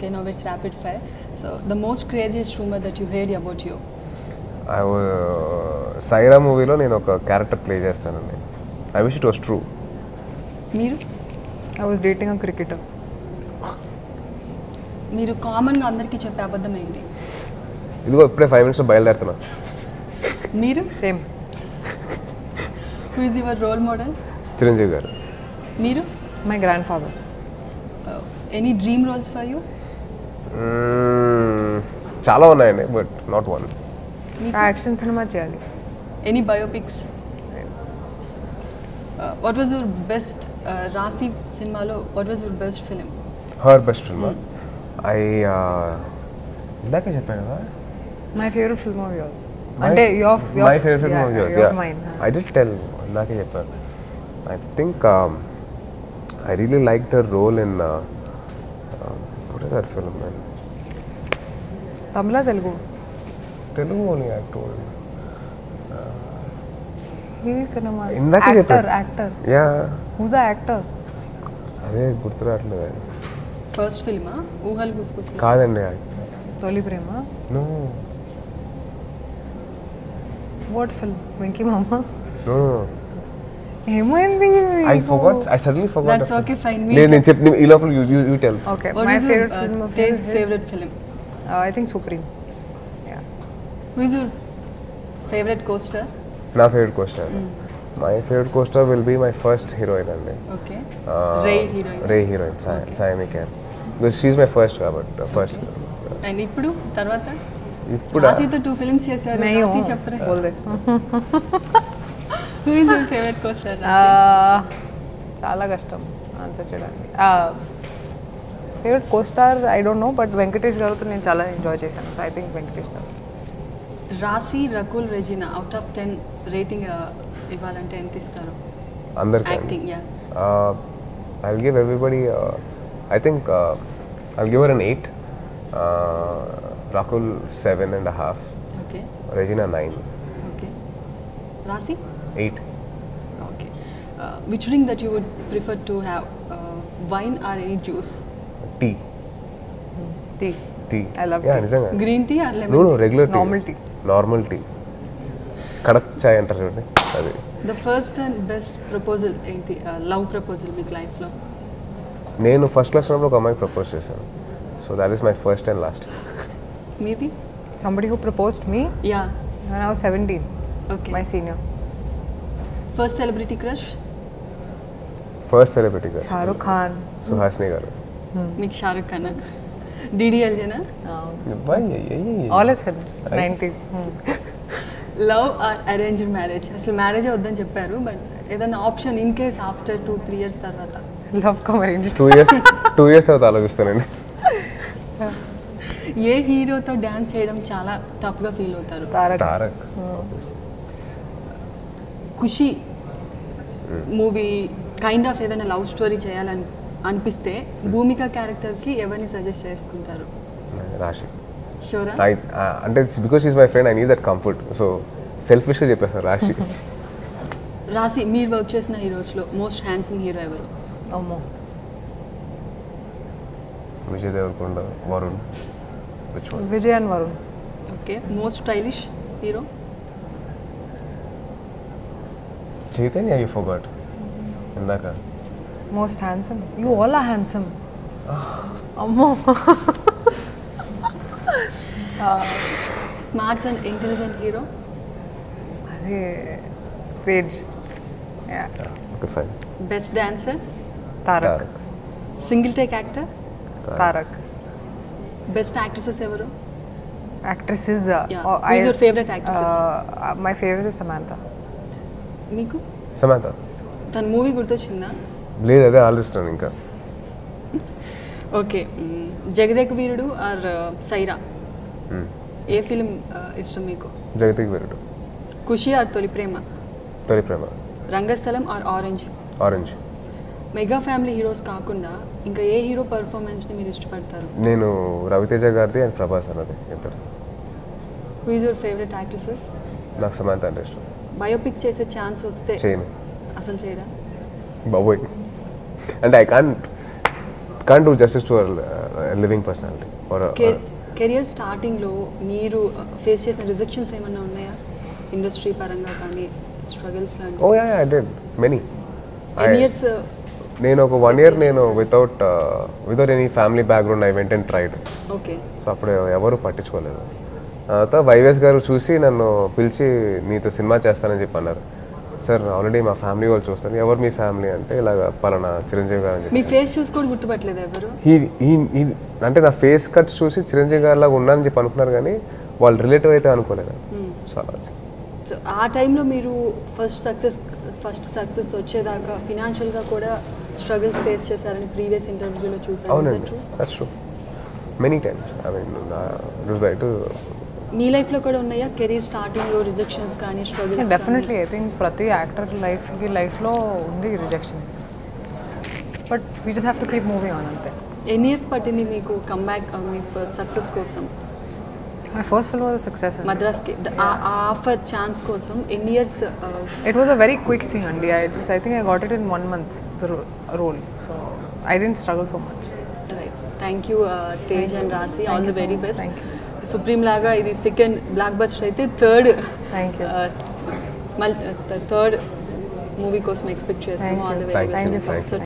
Okay, now it's rapid fire. So, the most craziest rumor that you heard about you. I Sye Raa మూవీలో నేను ఒక character play చేస్తానండి I wish it was true మీరు I was dating a cricketer మీరు కామన్గా అందరికీ చెప్పే అబద్ధం ఏంటి ఇదిగో ఇప్పుడే ఫైవ్ మినిట్స్ బయలుదేరుతున్నా మీరు same who is your role model Chiranjeevi garu మీరు my grandfather any dream roles for you hmm. చాలా ఉన్నాయండి but not one action cinema చేయాలి any biopics what was your best Raashi సినిమాలో what was your best film her best film I ఇందాకే చెప్పాను కదా my favourite film of yours అంటే your my favourite film of yours your mind I did tell ఇందాకే చెప్పాను I think I really like the role in what is that film man Tamil Telugu Telugu only actor ఈ cinema ఇందాకే actor చెప్పాను. Actor yeah whose ah actor అదే గుర్తు రావట్లేదు first ఫిల్మా ఊహలు గుసుకొచ్చి కాదండి Tholi Prema no what film Venky Mama no ఏమైంది I forgot I suddenly forgot That's okay, fine. Me లేదు నేను చెప్పి ఈ లోపల you you tell okay what my is favourite your film of taste favourite film I think Supreme who is your favourite costar నా favourite costar my favourite costar will be my first heroine అండి okay Uh, రే heroine రే heroine సాయమి can because she my first కాబట్టి first and ఇప్పుడు తర్వాత ఇప్పుడు రాశితో two films చేశారు नहीं రాశి हूँ చెప్పరే बोल दे who is your favourite costar Ah, చాలా కష్టం ఆన్సర్ చేయడానికి favourite costar I don't know but Venkatesh గారితో నేను చాలా ఎంజాయ్ చేశాను so I think Venkatesh sir Raashi Rakul Regina out of ten rating ఇవ్వాలంటే ఎంత ఇస్తారు అందరికీ acting yeah I give everybody I think I give an eight Rakul seven and half okay Regina nine okay Raashi eight okay which drink that you would prefer to have wine or any juice tea tea tea I love yeah tea. నిజంగా green tea or no lemon no regular tea Normal tea. Normal tea కడక్ చాయ్ అంటారు చూడండి అది the first and best proposal ఏంటి love proposal మీకు లైఫ్లో నేను ఫస్ట్ క్లాస్ ఉన్నప్పుడు ఒక అమ్మాయికి ప్రపోజ్ చేశాను so that is my first and last మీది somebody who proposed me yeah when I was 17 okay my senior first celebrity crush first celebrity garu Shahrukh Khan Suhasini garu మీకు షారుఖ్ ఖాన్ డిడిఎల్జేనా all his films nineties love or arranged marriage అసలు మ్యారేజే వద్దని చెప్పారు but ఏదైనా option in case after two three years తర్వాత love come arrange two years two years తర్వాత ఆలోచిస్తానండి ఏ హీరోతో డ్యాన్స్ చేయడం చాలా టఫ్గా ఫీల్ అవుతారు Tarak Tarak Kushi movie kind of ఏదైనా లవ్ స్టోరీ చేయాలని అనిపిస్తే భూమిక క్యారెక్టర్కి ఎవరిని సజెస్ట్ చేసుకుంటారు రాశి షోరా ఐ అంటే because is my friend I need that comfort so సెల్ఫిష్గా చెప్పేస్తాను రాశి రాసి మీరు వర్క్ చేసిన హీరోస్లో మోస్ట్ హ్యాండ్సమ్ హీరో ఎవరు అమ్మో Vijay Deverakonda Varun which one Vijay and Varun okay most stylish hero Chaitanya you forgot ఇందాక most handsome you all are handsome అమ్మో స్మార్ట్ అండ్ ఇంటెలిజెంట్ హీరో అదే Tej okay fine best dancer Tarak single take actor Tarak best actresses ఎవరు actresses Yeah. Who is your favourite actresses? My favourite is Samantha మీకు సమాంత తన మూవీ గుర్తొచ్చిందా లేదు అదే ఆలోచిస్తున్నాను ఇంకా okay hmm, Jagadeka Veerudu are Sye Raa Hmm. ఏ ఫిలిం ఇష్టం మీకు జగతికి Veerudu Kushi or Tholi Prema Tholi Prema Rangasthalam or Orange Orange mega family heroes కాకుండా ఇంకా ఏ హీరో పర్ఫార్మెన్స్ని మీరు ఇష్టపడతారు నేను రవితేజ గారిది అండ్ ప్రభాస్ అన్నది ఇద్దరు who is your favourite actresses నాకు సమాంత అంటే ఇష్టం బయోపిక్స్ చేసే ఛాన్స్ వస్తే చేయను అసలు చేయరా బాబోయ్ అంటే I can't can do justice to living personality or career స్టార్టింగ్లో మీరు ఫేస్ చేసిన రిజెక్షన్స్ ఏమన్నా ఉన్నాయా ఇండస్ట్రీ పరంగా కానీ స్ట్రగుల్స్ లాంటి oh yeah I did many in years నేను ఒక వన్ ఇయర్ నేను without without any family background I went and tried okay so అప్పుడు ఎవరు పట్టించుకోలేదు తర్వాత వైవేస్ గారు చూసి నన్ను పిలిచి నీతో సినిమా చేస్తానని చెప్పి అన్నారు సార్ ఆల్రెడీ మా ఫ్యామిలీ వాళ్ళు చూస్తారు ఎవరు మీ ఫ్యామిలీ అంటే ఇలాగ పలానా చిరంజీవి గారు అని చెప్పి మీ ఫేస్ చూసి కూడా గుర్తుపట్టలేదు ఎవరు ఈ- ఈ- ఈ- అంటే నా ఫేస్ కట్స్ చూసి చిరంజీవి గారి లాగా ఉన్నానని చెప్పి అనుకున్నారు కానీ వాళ్ళు రిలేటివ్ అయితే అనుకోలేదు సో అలా సో ఆ టైంలో మీరు ఫస్ట్ సక్సెస్ ఫస్ట్ సక్సెస్ వచ్చేదాకా ఫినాన్షియల్గా కూడా స్ట్రగుల్స్ ఫేస్ చేశారని ప్రీవియస్ ఇంటర్వ్యూలో చూసాను అవునండి that's true many times I mean right మీ లైఫ్లో కూడా ఉన్నాయా కెరీర్ స్టార్టింగ్లో రిజెక్షన్స్ కానీ స్ట్రగుల్స్ డెఫినెట్లీ ఐ థింక్ ప్రతి యాక్టర్ లైఫ్కి లైఫ్లో ఉంది rejections but we just have to keep moving on అంతే ఎన్ని ఇయర్స్ పట్టింది మీకు కమ్బ్యాక్ మీ సక్సెస్ కోసం my first film was success మద్రాస్కి ద- ఆ ఆఫర్ ఛాన్స్ కోసం ఎన్ని years it was a very quick thing అండి I just I think I got it in one month the role so I didn't struggle so much right thank you Tej and Raashi all Thank the you so very much. Best Thank Supreme లాగా ఇది second blockbuster అయితే third Thank you. మళ్ళీ third movie కోసం expect చేస్తాము Thank all the you. Very Thank you. Best Thank you. So